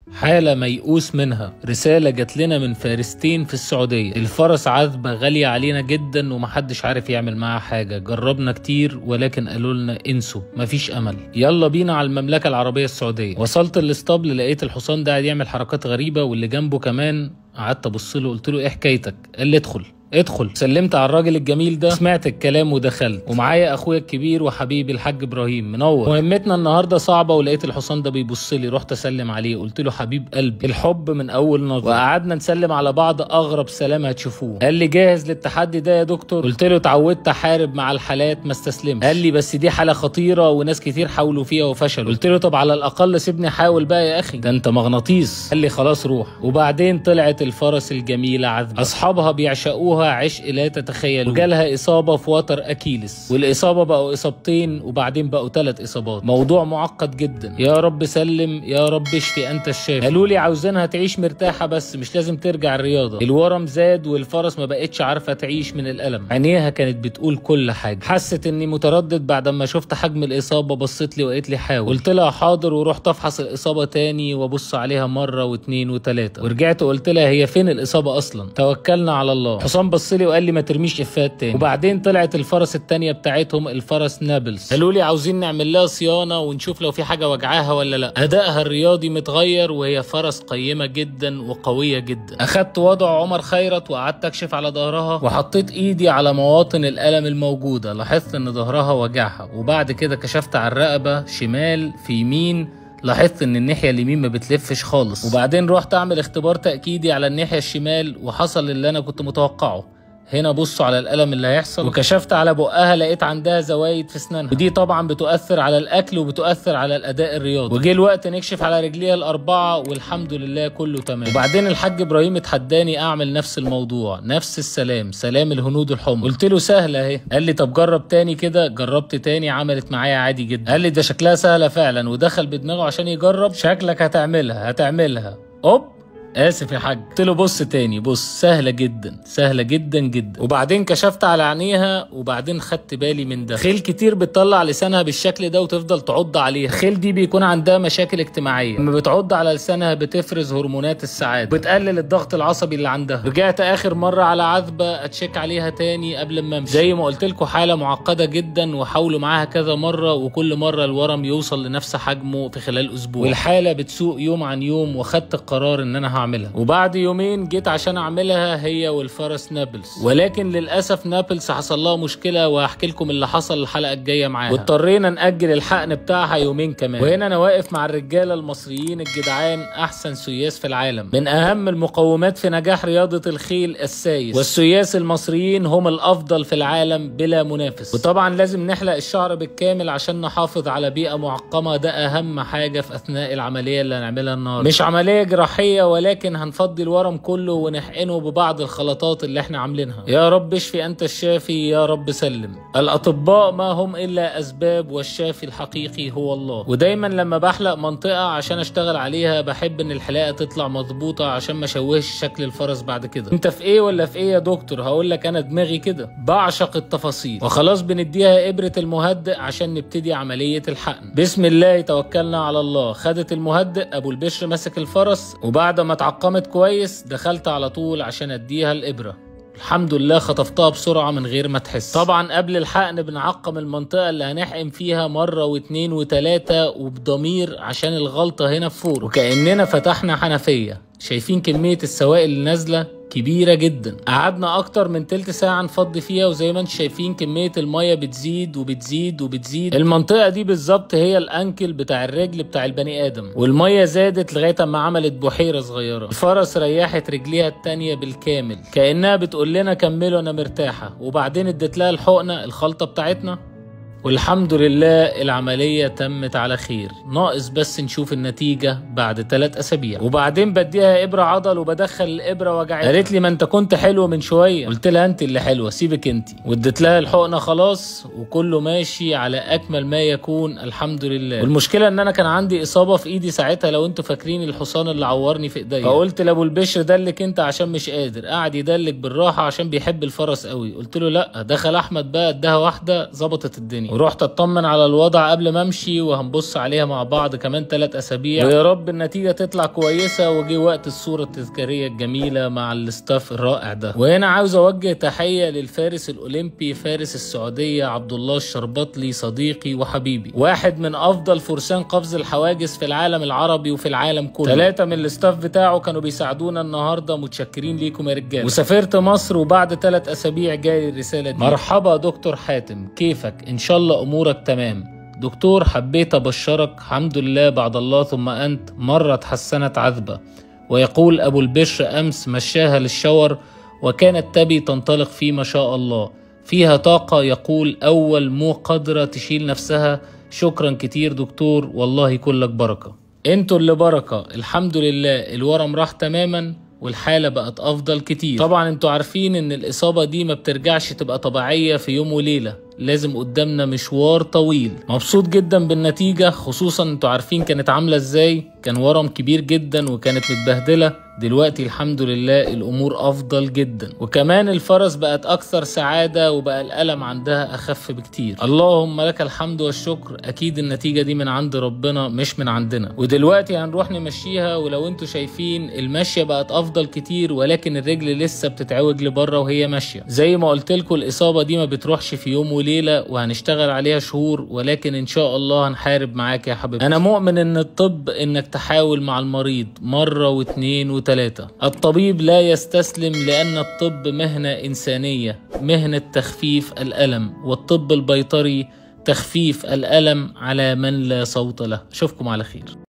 حالة ميؤوس منها رسالة جات لنا من فارستين في السعودية الفرس عذبة غالية علينا جدا ومحدش عارف يعمل معاها حاجة جربنا كتير ولكن قالوا لنا انسوا مفيش أمل يلا بينا على المملكة العربية السعودية وصلت الاسطبل لقيت الحصان ده قاعد يعمل حركات غريبة واللي جنبه كمان قعدت ابص له قلت له ايه حكايتك قال لي ادخل ادخل سلمت على الراجل الجميل ده سمعت الكلام ودخلت ومعايا اخويا الكبير وحبيبي الحاج ابراهيم منور مهمتنا النهارده صعبه ولقيت الحصان ده بيبص لي رحت اسلم عليه قلت له حبيب قلبي الحب من اول نظره وقعدنا نسلم على بعض اغرب سلام هتشوفوه قال لي جاهز للتحدي ده يا دكتور قلت له اتعودت احارب مع الحالات ما استسلمش قال لي بس دي حاله خطيره وناس كتير حاولوا فيها وفشلوا قلت له طب على الاقل سيبني احاول بقى يا اخي ده انت مغناطيس قال لي خلاص روح وبعدين طلعت الفرس الجميله عذبه اصحابها بيعشقوها عشق لا تتخيلوا وجالها اصابه في وتر اكيلس والاصابه بقوا اصابتين وبعدين بقوا ثلاث اصابات موضوع معقد جدا يا رب سلم يا رب اشفي انت الشافي قالوا لي عاوزينها تعيش مرتاحه بس مش لازم ترجع الرياضه الورم زاد والفرس ما بقتش عارفه تعيش من الالم عينيها كانت بتقول كل حاجه حست اني متردد بعد ما شفت حجم الاصابه بصت لي وقالت لي حاول قلت لها حاضر ورحت افحص الاصابه تاني وابص عليها مره واثنين وثلاثه ورجعت قلت لها هي فين الاصابه اصلا توكلنا على الله حسام بص لي وقال لي ما ترميش افات تاني وبعدين طلعت الفرس التانية بتاعتهم الفرس نابلز قالوا لي عاوزين نعمل لها صيانه ونشوف لو في حاجه وجعاها ولا لا ادائها الرياضي متغير وهي فرس قيمه جدا وقويه جدا اخدت وضع عمر خيرت وقعدت اكشف على ظهرها وحطيت ايدي على مواطن الالم الموجوده لاحظت ان ظهرها وجعها وبعد كده كشفت على الرقبه شمال في يمين لاحظت ان الناحيه اليمين ما بتلفش خالص وبعدين رحت اعمل اختبار تاكيدي على الناحيه الشمال وحصل اللي انا كنت متوقعه هنا بصوا على الالم اللي هيحصل وكشفت على بقها لقيت عندها زوايد في اسنانها ودي طبعا بتؤثر على الاكل وبتؤثر على الاداء الرياضي وجه الوقت نكشف على رجليها الاربعه والحمد لله كله تمام وبعدين الحاج ابراهيم اتحداني اعمل نفس الموضوع نفس السلام سلام الهنود الحمر قلت له سهله اهي قال لي طب جرب تاني كده جربت تاني عملت معايا عادي جدا قال لي ده شكلها سهله فعلا ودخل بدماغه عشان يجرب شكلك هتعملها هتعملها اوب اسف يا حاج قلت له بص تاني بص سهله جدا سهله جدا جدا وبعدين كشفت على عينيها وبعدين خدت بالي من ده خيل كتير بتطلع لسانها بالشكل ده وتفضل تعض عليها خيل دي بيكون عندها مشاكل اجتماعيه لما بتعض على لسانها بتفرز هرمونات السعاده بتقلل الضغط العصبي اللي عندها رجعت اخر مره على عذبه اتشيك عليها تاني قبل ما امشي زي ما قلت لكم حاله معقده جدا وحاولوا معاها كذا مره وكل مره الورم يوصل لنفس حجمه في خلال اسبوع والحاله بتسوء يوم عن يوم وخدت القرار ان انا هعملها وبعد يومين جيت عشان اعملها هي والفرس نابلز ولكن للاسف نابلز حصل لها مشكله وهحكي لكم اللي حصل الحلقه الجايه معاها واضطرينا ناجل الحقن بتاعها يومين كمان وهنا انا واقف مع الرجاله المصريين الجدعان احسن سياس في العالم من اهم المقومات في نجاح رياضه الخيل السايس والسياس المصريين هم الافضل في العالم بلا منافس وطبعا لازم نحلق الشعر بالكامل عشان نحافظ على بيئه معقمه ده اهم حاجه في اثناء العمليه اللي هنعملها النهارده مش عمليه جراحيه ولكن هنفضي الورم كله ونحقنه ببعض الخلطات اللي احنا عاملينها يا رب اشفي انت الشافي يا رب سلم الاطباء ما هم الا اسباب والشافي الحقيقي هو الله ودايما لما بحلق منطقه عشان اشتغل عليها بحب ان الحلاقه تطلع مظبوطه عشان ما اشوهش شكل الفرس بعد كده انت في ايه ولا في ايه يا دكتور هقول لك انا دماغي كده بعشق التفاصيل وخلاص بنديها ابره المهدئ عشان نبتدي عمليه الحقن بسم الله توكلنا على الله خدت المهدئ ابو البشر مسك الفرس وبعد ما اتعقمت كويس دخلت على طول عشان اديها الابره الحمد لله خطفتها بسرعة من غير ما تحس طبعا قبل الحقن بنعقم المنطقة اللي هنحقن فيها مرة واتنين وتلاتة وبضمير عشان الغلطة هنا فوق وكأننا فتحنا حنفية شايفين كمية السوائل اللي نازلة كبيرة جدا قعدنا أكتر من تلت ساعة نفضي فيها وزي ما انتم شايفين كمية المية بتزيد وبتزيد وبتزيد المنطقة دي بالظبط هي الأنكل بتاع الرجل بتاع البني آدم والمية زادت لغاية ما عملت بحيرة صغيرة الفرس ريحت رجليها التانية بالكامل كأنها بتقول لنا كملوا أنا مرتاحة وبعدين اديت لها الحقنة الخلطة بتاعتنا والحمد لله العملية تمت على خير ناقص بس نشوف النتيجة بعد ثلاث أسابيع وبعدين بديها إبرة عضل وبدخل الإبرة وجعتها قالت لي ما أنت كنت حلوة من شوية قلت لها أنت اللي حلوة سيبك أنت واديت لها الحقنة خلاص وكله ماشي على أكمل ما يكون الحمد لله والمشكلة إن أنا كان عندي إصابة في إيدي ساعتها لو أنتوا فاكرين الحصان اللي عورني في إيديا فقلت لأبو البشر دلك أنت عشان مش قادر قعد يدلك بالراحة عشان بيحب الفرس قوي قلت له لا دخل أحمد بقى اداها واحدة ظبطت الدنيا تاني ورحت اطمن على الوضع قبل ما امشي وهنبص عليها مع بعض كمان ثلاث اسابيع ويا رب النتيجه تطلع كويسه وجه وقت الصوره التذكاريه الجميله مع الاستاف الرائع ده وهنا عاوز اوجه تحيه للفارس الاولمبي فارس السعوديه عبد الله الشربطلي صديقي وحبيبي واحد من افضل فرسان قفز الحواجز في العالم العربي وفي العالم كله ثلاثه من الاستاف بتاعه كانوا بيساعدونا النهارده متشكرين ليكم يا رجاله وسافرت مصر وبعد ثلاث اسابيع جاي الرساله دي مرحبا دكتور حاتم كيفك ان شاء الله امورك تمام دكتور حبيت ابشرك الحمد لله بعد الله ثم انت مره تحسنت عذبه ويقول ابو البشر امس مشاها للشاور وكانت تبي تنطلق فيه ما شاء الله فيها طاقه يقول اول مو قادره تشيل نفسها شكرا كتير دكتور والله كلك بركه انتوا اللي بركه الحمد لله الورم راح تماما والحالة بقت أفضل كتير طبعا انتوا عارفين ان الإصابة دي ما بترجعش تبقى طبيعية في يوم وليلة لازم قدامنا مشوار طويل مبسوط جدا بالنتيجة خصوصا انتوا عارفين كانت عاملة ازاي كان ورم كبير جدا وكانت متبهدلة دلوقتي الحمد لله الامور افضل جدا وكمان الفرس بقت اكثر سعادة وبقى الالم عندها اخف بكتير اللهم لك الحمد والشكر اكيد النتيجة دي من عند ربنا مش من عندنا ودلوقتي هنروح نمشيها ولو انتوا شايفين المشية بقت افضل كتير ولكن الرجل لسه بتتعوج لبره وهي ماشية زي ما قلت لكم الاصابة دي ما بتروحش في يوم وليلة وهنشتغل عليها شهور ولكن ان شاء الله هنحارب معاك يا حبيبي انا مؤمن ان الطب انك تحاول مع المريض مرة واثنين وثلاثة الطبيب لا يستسلم لأن الطب مهنة إنسانية مهنة تخفيف الألم والطب البيطري تخفيف الألم على من لا صوت له أشوفكم على خير